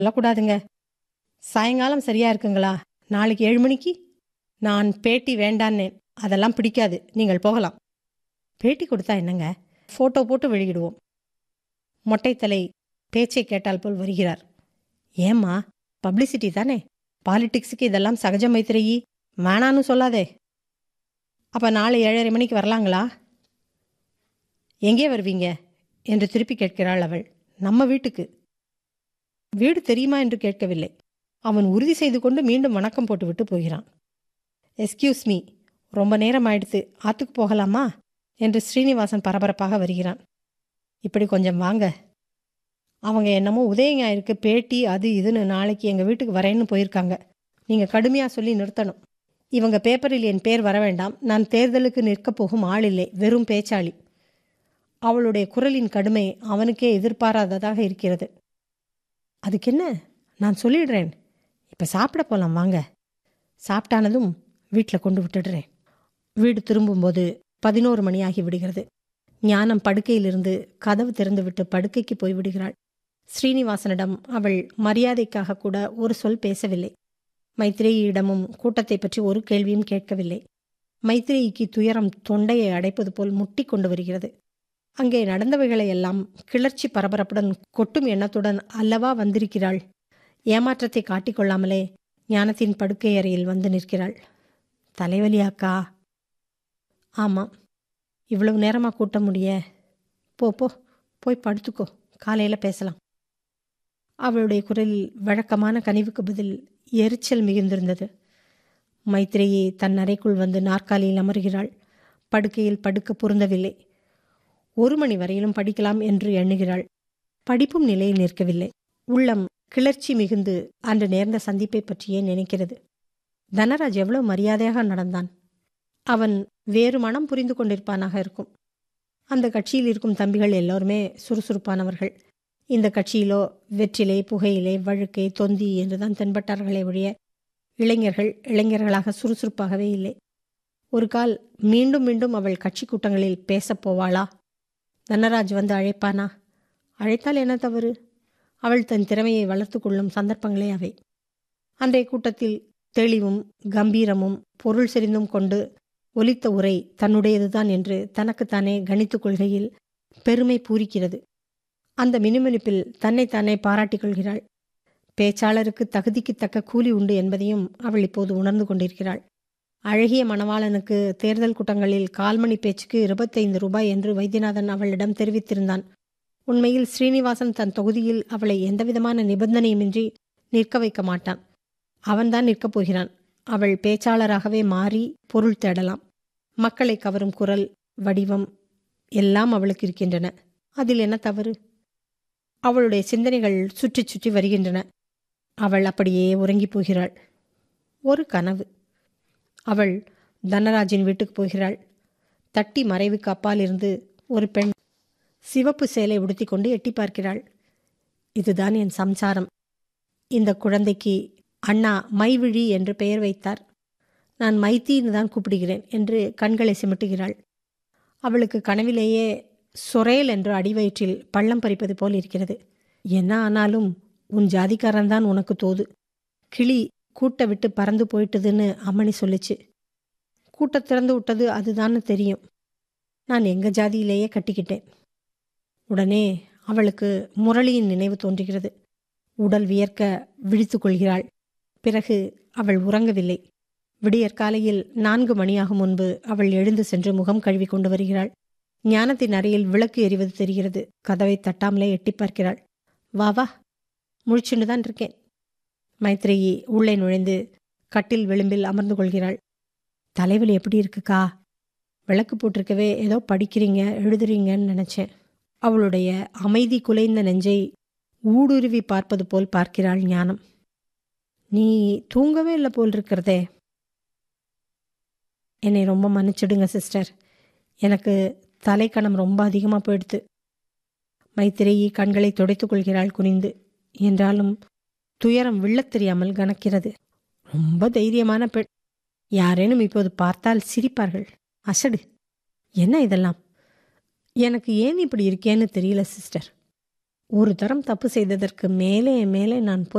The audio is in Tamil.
சொல்லக்கூடாதுங்க சாயங்காலம் சரியா இருக்குங்களா நாளைக்கு ஏழு மணிக்கு நான் பேட்டி வேண்டான்னேன் அதெல்லாம் பிடிக்காது நீங்கள் போகலாம் பேட்டி கொடுத்தா என்னங்க ஃபோட்டோ போட்டு வெளியிடுவோம் மொட்டைத்தலை பேச்சை கேட்டால் போல் வருகிறார் ஏம்மா பப்ளிசிட்டி தானே பாலிடிக்ஸுக்கு இதெல்லாம் சகஜ மைத்திரையி வேணான்னு சொல்லாதே அப்போ நாளை ஏழரை மணிக்கு வரலாங்களா எங்கே வருவீங்க என்று திருப்பி கேட்கிறாள் அவள் நம்ம வீட்டுக்கு வீடு தெரியுமா என்று கேட்கவில்லை அவன் உறுதி செய்து கொண்டு மீண்டும் வணக்கம் போட்டுவிட்டு போகிறான் எஸ்கியூஸ் மீ ரொம்ப நேரம் ஆயிடுத்து ஆத்துக்கு போகலாமா என்று ஸ்ரீனிவாசன் பரபரப்பாக வருகிறான் இப்படி கொஞ்சம் வாங்க அவங்க என்னமோ உதய ஞாயிற்கு பேட்டி அது இதுன்னு நாளைக்கு எங்கள் வீட்டுக்கு வரேன்னு போயிருக்காங்க நீங்கள் கடுமையாக சொல்லி நிறுத்தணும் இவங்க பேப்பரில் என் பேர் வர வேண்டாம் நான் தேர்தலுக்கு நிற்கப் போகும் ஆள் இல்லை வெறும் பேச்சாளி அவளுடைய குரலின் கடுமை அவனுக்கே எதிர்பாராததாக இருக்கிறது அதுக்கென்ன நான் சொல்லிடுறேன் இப்போ சாப்பிட போகலாம் வாங்க சாப்பிட்டானதும் வீட்டில் கொண்டு விட்டுடுறேன் வீடு திரும்பும்போது பதினோரு மணியாகி விடுகிறது ஞானம் படுக்கையிலிருந்து கதவு திறந்துவிட்டு படுக்கைக்கு போய் விடுகிறாள் ஸ்ரீனிவாசனிடம் அவள் மரியாதைக்காக கூட ஒரு சொல் பேசவில்லை மைத்ரேயிடமும் கூட்டத்தை பற்றி ஒரு கேள்வியும் கேட்கவில்லை மைத்ரேயிக்கு துயரம் தொண்டையை அடைப்பது போல் முட்டி கொண்டு வருகிறது அங்கே நடந்தவைகளை எல்லாம் கிளர்ச்சி பரபரப்புடன் கொட்டும் எண்ணத்துடன் அல்லவா வந்திருக்கிறாள் ஏமாற்றத்தை காட்டிக்கொள்ளாமலே ஞானத்தின் படுக்கை அறையில் வந்து நிற்கிறாள் தலைவலியாக்கா ஆமாம் இவ்வளவு நேரமாக கூட்ட முடிய போ போ போய் படுத்துக்கோ காலையில் பேசலாம் அவளுடைய குரலில் வழக்கமான கனிவுக்கு பதில் எரிச்சல் மிகுந்திருந்தது மைத்ரேயி தன் அறைக்குள் வந்து நாற்காலியில் அமர்கிறாள் படுக்கையில் படுக்க பொருந்தவில்லை ஒரு மணி வரையிலும் படிக்கலாம் என்று எண்ணுகிறாள் படிப்பும் நிலையில் நிற்கவில்லை உள்ளம் கிளர்ச்சி மிகுந்து அன்று நேர்ந்த சந்திப்பை பற்றியே நினைக்கிறது தனராஜ் எவ்வளவு மரியாதையாக நடந்தான் அவன் வேறு மனம் புரிந்து கொண்டிருப்பானாக இருக்கும் அந்த கட்சியில் இருக்கும் தம்பிகள் எல்லோருமே சுறுசுறுப்பானவர்கள் இந்த கட்சியிலோ வெற்றிலை புகையிலை வழுக்கை தொந்தி என்றுதான் தென்பட்டார்களே ஒழிய இளைஞர்கள் இளைஞர்களாக சுறுசுறுப்பாகவே இல்லை ஒரு கால் மீண்டும் மீண்டும் அவள் கட்சி கூட்டங்களில் பேசப் போவாளா தனராஜ் வந்து அழைப்பானா அழைத்தால் என்ன தவறு அவள் தன் திறமையை வளர்த்து கொள்ளும் சந்தர்ப்பங்களே அவை அன்றைய கூட்டத்தில் தெளிவும் கம்பீரமும் பொருள் செறிந்தும் கொண்டு ஒலித்த உரை தன்னுடையதுதான் என்று தனக்குத்தானே கணித்துக் கொள்கையில் பெருமை பூரிக்கிறது அந்த மினுமினுப்பில் தன்னைத்தானே பாராட்டிக் கொள்கிறாள் பேச்சாளருக்கு தகுதிக்கு தக்க கூலி உண்டு என்பதையும் அவள் இப்போது உணர்ந்து கொண்டிருக்கிறாள் அழகிய மணவாளனுக்கு தேர்தல் கூட்டங்களில் கால்மணி பேச்சுக்கு இருபத்தைந்து ரூபாய் என்று வைத்தியநாதன் அவளிடம் தெரிவித்திருந்தான் உண்மையில் ஸ்ரீனிவாசன் தன் தொகுதியில் அவளை எந்தவிதமான நிபந்தனையுமின்றி நிற்க வைக்க மாட்டான் அவன்தான் நிற்கப் போகிறான் அவள் பேச்சாளராகவே மாறி பொருள் தேடலாம் மக்களை கவரும் குரல் வடிவம் எல்லாம் அவளுக்கு இருக்கின்றன அதில் என்ன தவறு அவளுடைய சிந்தனைகள் சுற்றி சுற்றி வருகின்றன அவள் அப்படியே உறங்கிப் போகிறாள் ஒரு கனவு அவள் தனராஜின் வீட்டுக்கு போகிறாள் தட்டி மறைவுக்கு அப்பால் இருந்து ஒரு பெண் சிவப்பு சேலை உடுத்தி கொண்டு எட்டி பார்க்கிறாள் இதுதான் என் சம்சாரம் இந்த குழந்தைக்கு அண்ணா மைவிழி என்று பெயர் வைத்தார் நான் மைத்தின்னு தான் கூப்பிடுகிறேன் என்று கண்களை சிமிட்டுகிறாள் அவளுக்கு கனவிலேயே சொரேல் என்று அடிவயிற்றில் பள்ளம் பறிப்பது போல் இருக்கிறது என்ன ஆனாலும் உன் ஜாதிக்காரன்தான் உனக்கு தோது கிளி கூட்ட விட்டு பறந்து போயிட்டுதுன்னு அம்மணி சொல்லுச்சு கூட்ட திறந்து விட்டது அதுதான்னு தெரியும் நான் எங்கள் ஜாதியிலேயே கட்டிக்கிட்டேன் உடனே அவளுக்கு முரளியின் நினைவு தோன்றுகிறது உடல் வியர்க்க விழித்து கொள்கிறாள் பிறகு அவள் உறங்கவில்லை விடியற்காலையில் நான்கு மணியாகும் முன்பு அவள் எழுந்து சென்று முகம் கழுவி கொண்டு வருகிறாள் ஞானத்தின் அறையில் விளக்கு எரிவது தெரிகிறது கதவை தட்டாமலே எட்டி பார்க்கிறாள் வா வா முழிச்சுண்டு தான் இருக்கேன் மைத்ரேயி உள்ளே நுழைந்து கட்டில் விளிம்பில் அமர்ந்து கொள்கிறாள் தலைவலி எப்படி இருக்குக்கா விளக்கு போட்டிருக்கவே ஏதோ படிக்கிறீங்க எழுதுறீங்கன்னு நினச்சேன் அவளுடைய அமைதி குலைந்த நெஞ்சை ஊடுருவி பார்ப்பது போல் பார்க்கிறாள் ஞானம் நீ தூங்கவே இல்லை போல் இருக்கிறதே என்னை ரொம்ப மன்னிச்சிடுங்க சிஸ்டர் எனக்கு தலைக்கணம் ரொம்ப அதிகமாக போயிடுத்து மைத்திரையி கண்களை துடைத்துக் கொள்கிறாள் குனிந்து என்றாலும் துயரம் விழத் தெரியாமல் கணக்கிறது ரொம்ப தைரியமான பெண் யாரேனும் இப்போது பார்த்தால் சிரிப்பார்கள் அசடு என்ன இதெல்லாம் எனக்கு ஏன் இப்படி இருக்கேன்னு தெரியல சிஸ்டர் ஒரு தரம் தப்பு செய்ததற்கு மேலே மேலே நான்